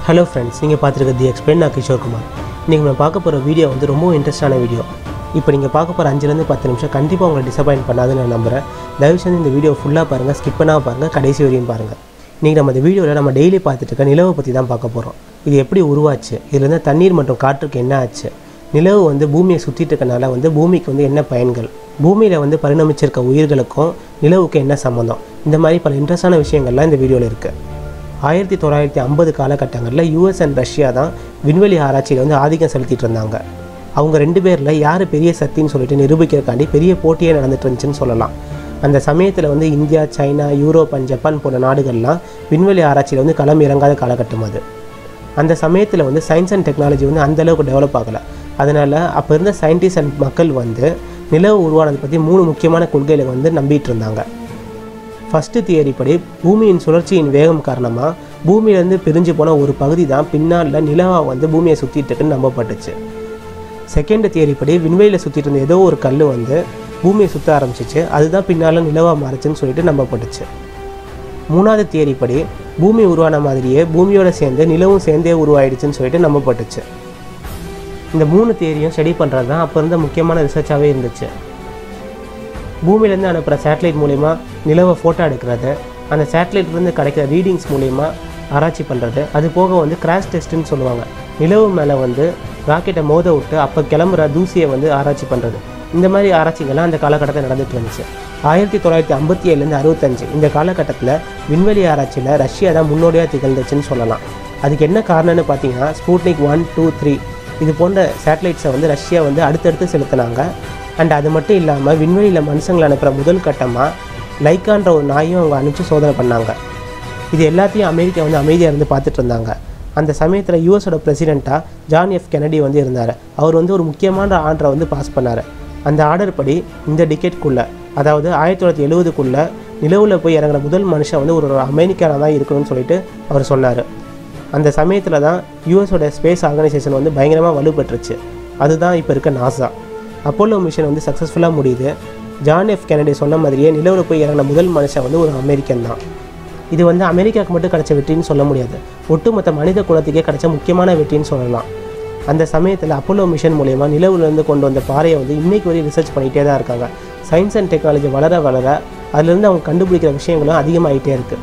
hello friends நீங்கள் பார்த்துருக்க தி explain நான் கிஷோர் குமார் இன்றைக்கி நம்ம பார்க்க போகிற வீடியோ வந்து ரொம்ப இன்ட்ரெஸ்டான வீடியோ இப்போ நீங்கள் பார்க்க போகிற அஞ்சுலேருந்து பத்து நிமிஷம் கண்டிப்பாக உங்களை டிசப்பாயின்ட் பண்ணாதுன்னு நான் நம்புகிறேன் தயவு செஞ்சு இந்த வீடியோ ஃபுல்லாக பாருங்கள் ஸ்கிப் பண்ணாமல் பாருங்கள் கடைசி வரையும் பாருங்கள் இன்றைக்கி நம்ம இந்த வீடியோவில் நம்ம டெய்லி பார்த்துட்டு இருக்க நிலவை பற்றி தான் பார்க்க போகிறோம் இது எப்படி உருவாச்சு இதுலேருந்து தண்ணீர் மற்றும் காற்றுக்கு என்ன ஆச்சு நிலவு வந்து பூமியை சுற்றிட்டு இருக்கனால வந்து பூமிக்கு வந்து என்ன பயன்கள் பூமியில் வந்து பரிணமிச்சிருக்க உயிர்களுக்கும் நிலவுக்கு என்ன சம்மந்தம் இந்த மாதிரி பல இன்ட்ரெஸ்டான விஷயங்கள்லாம் இந்த வீடியோவில் இருக்குது ஆயிரத்தி தொள்ளாயிரத்தி ஐம்பது காலகட்டங்களில் யூஎஸ் அண்ட் ரஷ்யா தான் விண்வெளி ஆராய்ச்சியில் வந்து ஆதிக்கம் செலுத்திட்டு இருந்தாங்க அவங்க ரெண்டு பேரில் யார் பெரிய சக்தின்னு சொல்லிட்டு நிரூபிக்கிறதுக்காண்டி பெரிய போட்டியே நடந்துட்டு இருந்துச்சுன்னு சொல்லலாம் அந்த சமயத்தில் வந்து India China Europe and Japan போன்ற நாடுகள்லாம் விண்வெளி ஆராய்ச்சியில் வந்து களம் இறங்காத காலகட்டம் அது அந்த சமயத்தில் வந்து சயின்ஸ் அண்ட் டெக்னாலஜி வந்து அந்த அளவுக்கு டெவலப் ஆகலை அதனால் அப்போ இருந்த சயின்டிஸ்ட் அண்ட் மக்கள் வந்து நிலவு உருவானதை பற்றி மூணு முக்கியமான கொள்கைகளை வந்து நம்பிட்டு இருந்தாங்க ஃபஸ்ட்டு தியரி படி பூமியின் சுழற்சியின் வேகம் காரணமாக பூமியிலேருந்து பிரிஞ்சு போன ஒரு பகுதி தான் பின்னால் நிலவாக வந்து பூமியை சுற்றிட்டு இருக்குன்னு நம்பப்பட்டுச்சு செகண்ட் தியரி படி விண்வெளியில் சுற்றிட்டு இருந்த ஏதோ ஒரு கல் வந்து பூமியை சுற்ற ஆரம்பிச்சிச்சு அதுதான் பின்னால் நிலவாக மாறுச்சுன்னு சொல்லிட்டு நம்பப்பட்டுச்சு மூணாவது தியரி படி பூமி உருவான மாதிரியே பூமியோட சேர்ந்து நிலவும் சேர்ந்தே உருவாயிடுச்சுன்னு சொல்லிட்டு நம்பப்பட்டுச்சு இந்த மூணு தியரியும் ஸ்டடி பண்ணுறது தான் அப்போ இருந்த முக்கியமான ரிசர்ச்சாகவே இருந்துச்சு பூமியிலேருந்து அனுப்புகிற சேட்டலைட் மூலிமா நிலவை ஃபோட்டோ எடுக்கிறது அந்த சேட்டலைட்லேருந்து கிடைக்கிற ரீடிங்ஸ் மூலிமா ஆராய்ச்சி பண்ணுறது அது போக வந்து கிராஷ் டெஸ்ட்டுன்னு சொல்லுவாங்க நிலவு மேலே வந்து ராக்கெட்டை மோத விட்டு அப்போ கிளம்புற தூசியை வந்து ஆராய்ச்சி பண்ணுறது இந்த மாதிரி ஆராய்ச்சிகள்லாம் அந்த காலகட்டத்தில் நடந்துட்டு இருந்துச்சு ஆயிரத்தி தொள்ளாயிரத்தி ஐம்பத்தி ஏழுலேருந்து அறுபத்தஞ்சு இந்த காலகட்டத்தில் விண்வெளி ஆராய்ச்சியில் ரஷ்யா தான் முன்னோடியாக திகழ்ந்துச்சுன்னு சொல்லலாம் அதுக்கு என்ன காரணம்னு பார்த்தீங்கன்னா ஸ்பூட்னிக் ஒன் டூ த்ரீ இது போன்ற சேட்டலைட்ஸை வந்து ரஷ்யா வந்து அடுத்தடுத்து செலுத்தினாங்க அண்ட் அது மட்டும் இல்லாமல் விண்வெளியில் மனுஷங்களை அனுப்புகிற முதல் கட்டமாக லைக்கான்ற ஒரு நாயும் அவங்க அனுப்பிச்சு சோதனை பண்ணாங்க இது எல்லாத்தையும் அமெரிக்கா வந்து அமைதியாக இருந்து பார்த்துட்டு இருந்தாங்க அந்த சமயத்தில் யூஎஸோட பிரசிடெண்ட்டாக ஜான் எஃப் கெனடி வந்து இருந்தார் அவர் வந்து ஒரு முக்கியமான ஆர்டரை வந்து பாஸ் பண்ணார் அந்த ஆர்டர் படி இந்த டிக்கெட்குள்ளே அதாவது ஆயிரத்தி தொள்ளாயிரத்தி எழுபதுக்குள்ளே நிலவில் போய் இறங்குற முதல் மனுஷன் வந்து ஒரு அமெரிக்கானாக தான் இருக்கணும்னு சொல்லிட்டு அவர் சொன்னார் அந்த சமயத்தில் தான் யூஎஸோட ஸ்பேஸ் ஆர்கனைசேஷன் வந்து பயங்கரமாக வலுப்பட்டுருச்சு அதுதான் இப்போ இருக்க நாசா அப்போலோ மிஷன் வந்து சக்ஸஸ்ஃபுல்லாக முடியுது ஜான் எஃப் கெனடி சொன்ன மாதிரியே நிலவில் போய் இறங்கின முதல் மனுஷன் வந்து ஒரு அமெரிக்கன் தான் இது வந்து அமெரிக்காவுக்கு மட்டும் கிடைச்ச வெற்றின்னு சொல்ல முடியாது ஒட்டுமொத்த மனித குலத்துக்கே கிடைச்ச முக்கியமான வெற்றின்னு சொல்லலாம் அந்த சமயத்தில் அப்போலோ மிஷன் மூலயமா நிலவுலேருந்து கொண்டு வந்த பாறையை வந்து இன்றைக்கு வரையும் ரிசர்ச் பண்ணிகிட்டே தான் இருக்காங்க சயின்ஸ் அண்ட் டெக்னாலஜி வளர வளர அதுலேருந்து அவங்க கண்டுபிடிக்கிற விஷயங்களும் அதிகமாகிட்டே இருக்குது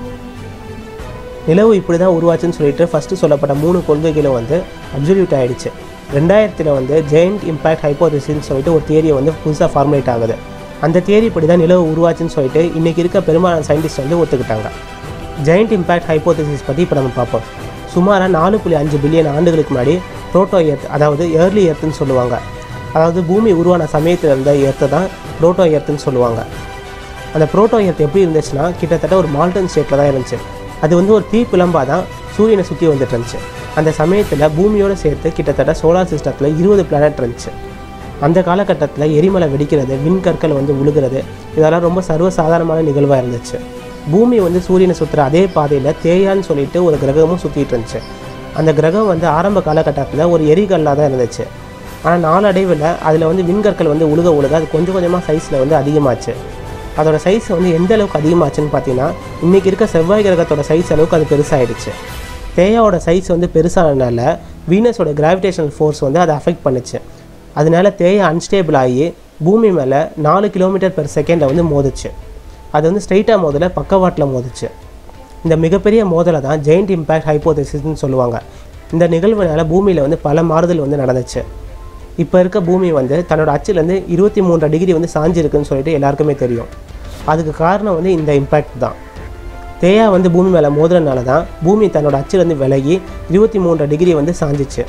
நிலவு இப்படி தான் உருவாச்சுன்னு சொல்லிட்டு ஃபஸ்ட்டு சொல்லப்பட்ட மூணு கொள்கைகளும் வந்து அப்சல்யூட் ஆகிடுச்சு ரெண்டாயிரத்தில் வந்து ஜெயிண்ட் இம்பேக்ட் ஹைப்போதிசின்னு சொல்லிட்டு ஒரு தியரியை வந்து புதுசாக ஃபார்முலேட் ஆகுது அந்த தியரி படி தான் நிலவு உருவாச்சுன்னு சொல்லிட்டு இன்றைக்கி இருக்க பெரும்பாலான சயின்டிஸ்ட் வந்து ஒத்துக்கிட்டாங்க ஜெயிண்ட் இம்பேக்ட் ஹைப்போதிசிஸ் பற்றி இப்போ நம்ம பார்ப்போம் சுமாராக நாலு புள்ளி அஞ்சு பில்லியன் ஆண்டுகளுக்கு முன்னாடி புரோட்டோ எர்த் அதாவது ஏர்லி எர்த்துன்னு சொல்லுவாங்க அதாவது பூமி உருவான சமயத்தில் இருந்த எர்த்தை தான் புரோட்டோ எர்த்துன்னு சொல்லுவாங்க அந்த புரோட்டோ எர்த் எப்படி இருந்துச்சுன்னா கிட்டத்தட்ட ஒரு மால்டன் ஸ்டேட்டில் தான் இருந்துச்சு அது வந்து ஒரு தீ பிளம்பாக தான் சூரியனை சுற்றி வந்துட்டு இருந்துச்சு அந்த சமயத்தில் பூமியோடு சேர்த்து கிட்டத்தட்ட சோலார் சிஸ்டத்தில் இருபது பிளானட் இருந்துச்சு அந்த காலகட்டத்தில் எரிமலை வெடிக்கிறது விண்கற்கள் வந்து உழுகிறது இதெல்லாம் ரொம்ப சர்வசாதாரணமான நிகழ்வாக இருந்துச்சு பூமி வந்து சூரியனை சுற்றுற அதே பாதையில் தேயான்னு சொல்லிட்டு ஒரு கிரகமும் சுற்றிட்டு இருந்துச்சு அந்த கிரகம் வந்து ஆரம்ப காலகட்டத்தில் ஒரு எரிகல்லாக தான் இருந்துச்சு ஆனால் நாளடைவில் அதில் வந்து விண்கற்கள் வந்து உழுக உழுக அது கொஞ்சம் கொஞ்சமாக சைஸில் வந்து அதிகமாச்சு அதோட சைஸ் வந்து எந்த அளவுக்கு அதிகமாச்சுன்னு பார்த்தீங்கன்னா இன்றைக்கி இருக்க செவ்வாய் கிரகத்தோட சைஸ் அளவுக்கு அது பெருசாகிடுச்சு தேயாவோட சைஸ் வந்து பெருசானதுனால வீனஸோட கிராவிடேஷனல் ஃபோர்ஸ் வந்து அதை அஃபெக்ட் பண்ணுச்சு அதனால தேயா அன்ஸ்டேபிள் ஆகி பூமி மேலே நாலு கிலோமீட்டர் பெர் செகண்டில் வந்து மோதுச்சு அது வந்து ஸ்ட்ரைட்டாக மோதல பக்கவாட்டில் மோதுச்சு இந்த மிகப்பெரிய மோதலை தான் ஜெயிண்ட் இம்பேக்ட் ஹைப்போதெசிஸ்னு சொல்லுவாங்க இந்த நிகழ்வுனால பூமியில் வந்து பல மாறுதல் வந்து நடந்துச்சு இப்போ இருக்க பூமி வந்து தன்னோட அச்சுலேருந்து இருபத்தி மூன்று டிகிரி வந்து சாஞ்சிருக்குன்னு சொல்லிட்டு எல்லாருக்குமே தெரியும் அதுக்கு காரணம் வந்து இந்த இம்பேக்ட் தான் தேயா வந்து பூமி மேலே மோதுறதுனால தான் பூமி தன்னோட அச்சுலேருந்து விலகி இருபத்தி மூன்று டிகிரி வந்து சாஞ்சிச்சு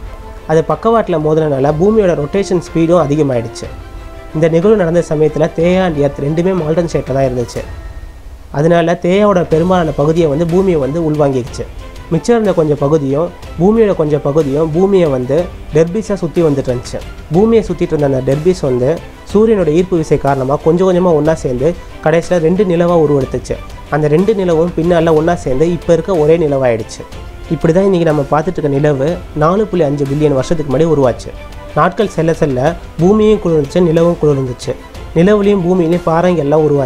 அது பக்கவாட்டில் மோதுறதுனால பூமியோட ரொட்டேஷன் ஸ்பீடும் அதிகமாகிடுச்சு இந்த நிகழ்வு நடந்த சமயத்தில் தேயா அண்ட் எர்த் ரெண்டுமே மால்டன் ஸ்டேட்டில் தான் இருந்துச்சு அதனால தேயாவோட பெரும்பாலான பகுதியை வந்து பூமியை வந்து உள்வாங்கிடுச்சு மிச்சம் இருந்த கொஞ்சம் பகுதியும் பூமியோட கொஞ்சம் பகுதியும் பூமியை வந்து டெர்பிஸாக சுற்றி வந்துட்டு இருந்துச்சு பூமியை சுற்றிட்டு இருந்த அந்த டெர்பிஸ் வந்து சூரியனோட ஈர்ப்பு விசை காரணமாக கொஞ்சம் கொஞ்சமாக ஒன்றா சேர்ந்து கடைசியில் ரெண்டு நிலவாக உருவெடுத்துச்சு அந்த ரெண்டு நிலவும் பின்னால் ஒன்றா சேர்ந்து இப்போ இருக்க ஒரே நிலவாயிடுச்சு இப்படி தான் இன்றைக்கி நம்ம பார்த்துட்டு இருக்க நிலவு நாலு புள்ளி அஞ்சு பில்லியன் வருஷத்துக்கு முன்னாடி உருவாச்சு நாட்கள் செல்ல செல்ல பூமியும் குளிர்ந்துச்சு நிலவும் குளிர்ந்துச்சு நிலவுலையும் பூமியிலையும் பாறைங்க எல்லாம் உருவாச்சு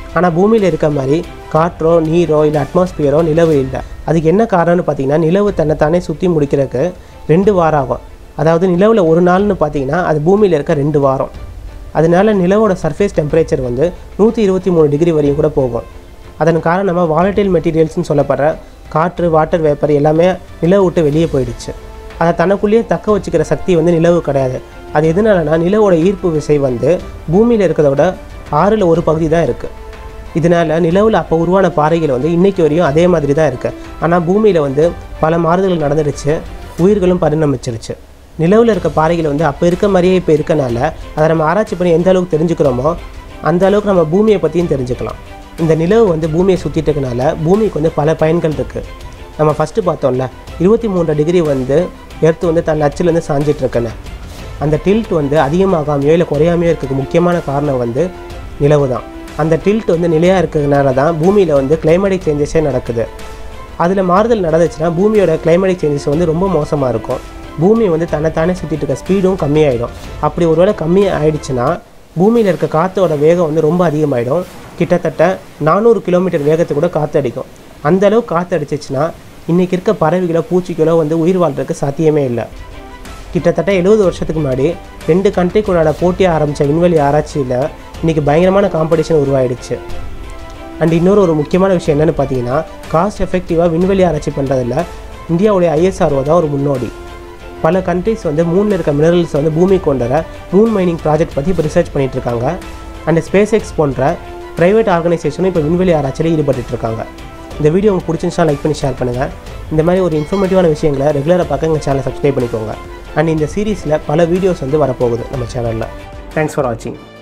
ஆனால் பூமியில் இருக்க மாதிரி காற்றோ நீரோ இல்லை அட்மாஸ்பியரோ நிலவு இல்லை அதுக்கு என்ன காரணம்னு பார்த்தீங்கன்னா நிலவு தன்னைத்தானே சுற்றி முடிக்கிறதுக்கு ரெண்டு வாரம் ஆகும் அதாவது நிலவில் ஒரு நாள்னு பார்த்தீங்கன்னா அது பூமியில் இருக்க ரெண்டு வாரம் அதனால நிலவோட சர்ஃபேஸ் டெம்பரேச்சர் வந்து நூற்றி இருபத்தி மூணு டிகிரி வரையும் கூட போகும் அதன் காரணமாக வாலட்டைல் மெட்டீரியல்ஸ்னு சொல்லப்படுற காற்று வாட்டர் வேப்பர் எல்லாமே நிலவு விட்டு வெளியே போயிடுச்சு அதை தனக்குள்ளேயே தக்க வச்சுக்கிற சக்தி வந்து நிலவு கிடையாது அது எதனாலனா நிலவோட ஈர்ப்பு விசை வந்து பூமியில் இருக்கிறத விட ஆறில் ஒரு பகுதி தான் இருக்குது இதனால் நிலவில் அப்போ உருவான பாறைகள் வந்து இன்றைக்கி வரையும் அதே மாதிரி தான் இருக்குது ஆனால் பூமியில் வந்து பல மாறுதல்கள் நடந்துடுச்சு உயிர்களும் பரிணமிச்சிருச்சு நிலவில் இருக்க பாறைகள் வந்து அப்போ இருக்க மாதிரியே இப்போ இருக்கனால அதை நம்ம ஆராய்ச்சி பண்ணி எந்த அளவுக்கு தெரிஞ்சுக்கிறோமோ அந்த அளவுக்கு நம்ம பூமியை பற்றியும் தெரிஞ்சுக்கலாம் இந்த நிலவு வந்து பூமியை சுற்றிட்டு இருக்கனால பூமிக்கு வந்து பல பயன்கள் இருக்குது நம்ம ஃபஸ்ட்டு பார்த்தோம்ல இருபத்தி மூன்று டிகிரி வந்து எர்த்து வந்து தன் அச்சிலேருந்து சாஞ்சிட்டு இருக்குன்னு அந்த டில்ட் வந்து அதிகமாகாமையோ இல்லை குறையாமையோ இருக்கிறதுக்கு முக்கியமான காரணம் வந்து நிலவு தான் அந்த டில்ட் வந்து நிலையாக இருக்கிறதுனால தான் பூமியில் வந்து கிளைமேட்டிக் சேஞ்சஸே நடக்குது அதில் மாறுதல் நடந்துச்சுன்னா பூமியோட கிளைமேட்டிக் சேஞ்சஸ் வந்து ரொம்ப மோசமாக இருக்கும் பூமி வந்து தன்னைத்தானே சுற்றிட்டு இருக்க ஸ்பீடும் கம்மியாயிடும் அப்படி ஒருவேளை கம்மி ஆயிடுச்சுன்னா பூமியில் இருக்க காற்றோட வேகம் வந்து ரொம்ப அதிகமாகிடும் கிட்டத்தட்ட நானூறு கிலோமீட்டர் வேகத்தை கூட காற்று அடிக்கும் அந்த அளவு காற்று அடிச்சிச்சுன்னா இன்றைக்கி இருக்க பறவைகளோ பூச்சிகளோ வந்து உயிர் வாழ்றதுக்கு சாத்தியமே இல்லை கிட்டத்தட்ட எழுபது வருஷத்துக்கு முன்னாடி ரெண்டு கண்ட்ரிக்குள்ளான போட்டியாக ஆரம்பித்த விண்வெளி ஆராய்ச்சியில் இன்றைக்கி பயங்கரமான காம்படிஷன் உருவாயிடுச்சு அண்ட் இன்னொரு ஒரு முக்கியமான விஷயம் என்னென்னு பார்த்தீங்கன்னா காஸ்ட் எஃபெக்டிவாக விண்வெளி ஆராய்ச்சி பண்ணுறதுல இந்தியாவுடைய ஐஎஸ்ஆர்ஓ தான் ஒரு முன்னோடி பல கண்ட்ரிஸ் வந்து மூணில் இருக்க மினரல்ஸ் வந்து பூமி கொண்டு வர மூன் மைனிங் ப்ராஜெக்ட் பற்றி இப்போ ரிசர்ச் பண்ணிட்டு இருக்காங்க அண்ட் ஸ்பேஸ் எக்ஸ் போன்ற ப்ரைவேட் ஆர்கனைசேஷனும் இப்போ விண்வெளி ஆராய்ச்சியில் ஈடுபட்டுட்டு இருக்காங்க இந்த வீடியோ உங்களுக்கு பிடிச்சிருந்துச்சா லைக் பண்ணி ஷேர் பண்ணுங்கள் இந்த மாதிரி ஒரு இன்ஃபர்மேட்டிவான விஷயங்களை ரெகுலராக பார்க்க எங்கள் சேனலை சப்ஸ்கிரைப் பண்ணிக்கோங்க அண்ட் இந்த சீரீஸில் பல வீடியோஸ் வந்து வரப்போகுது நம்ம சேனலில் தேங்க்ஸ் ஃபார் வாட்சிங்